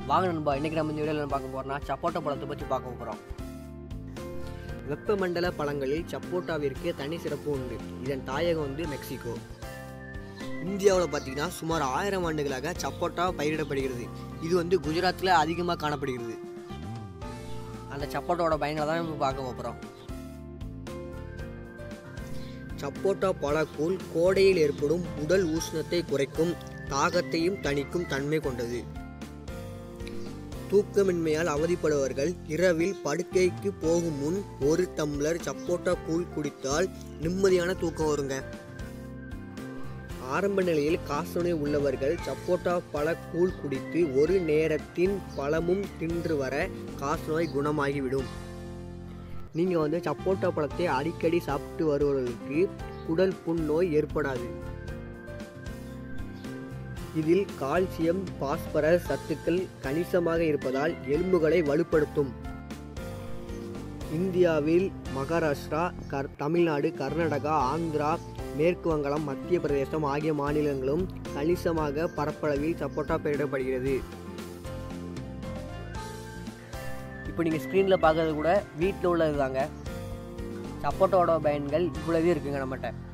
வாங்க நண்பா இன்றைக்கி நம்ம இந்த வீடியோவில் என்ன பார்க்க போகிறோம்னா சப்போட்டா பழத்தை பற்றி பார்க்க போகிறோம் வெப்பமண்டல பழங்களில் சப்போட்டாவிற்கு தனி சிறப்பு உண்டு இதன் தாயகம் வந்து மெக்சிகோ இந்தியாவில் பார்த்தீங்கன்னா சுமார் ஆயிரம் ஆண்டுகளாக சப்போட்டா பயிரிடப்படுகிறது இது வந்து குஜராத்தில் அதிகமாக காணப்படுகிறது அந்த சப்போட்டாவோட பயன்களை தான் நம்ம பார்க்க போகிறோம் சப்போட்டா பழக்கூழ் கோடையில் ஏற்படும் உடல் உஷ்ணத்தை குறைக்கும் தாகத்தையும் தணிக்கும் தன்மை கொண்டது தூக்கமின்மையால் அவதிப்படுபவர்கள் இரவில் படுக்கைக்கு போகும் முன் ஒரு டம்ளர் சப்போட்டா கூழ் குடித்தால் நிம்மதியான தூக்கம் வருங்க ஆரம்ப நிலையில் காசநோய் உள்ளவர்கள் சப்போட்டா பழ கூழ் குடித்து ஒரு நேரத்தின் பழமும் தின்று வர காசநோய் குணமாகிவிடும் நீங்கள் வந்து சப்போட்டா பழத்தை அடிக்கடி சாப்பிட்டு வருபவர்களுக்கு குடல் புண் நோய் ஏற்படாது இதில் கால்சியம் பாஸ்பரஸ் சத்துக்கள் கணிசமாக இருப்பதால் எலும்புகளை வலுப்படுத்தும் இந்தியாவில் மகாராஷ்டிரா கர் தமிழ்நாடு கர்நாடகா ஆந்திரா மேற்கு வங்காளம் மத்திய பிரதேசம் ஆகிய மாநிலங்களும் கணிசமாக பரப்பளவில் சப்போட்டா பயிரிடப்படுகிறது இப்போ நீங்கள் ஸ்க்ரீனில் பார்க்கறது கூட வீட்டில் உள்ளது தாங்க சப்போட்டாவோட பயன்கள் இவ்வளவே இருக்குங்க நம்மகிட்ட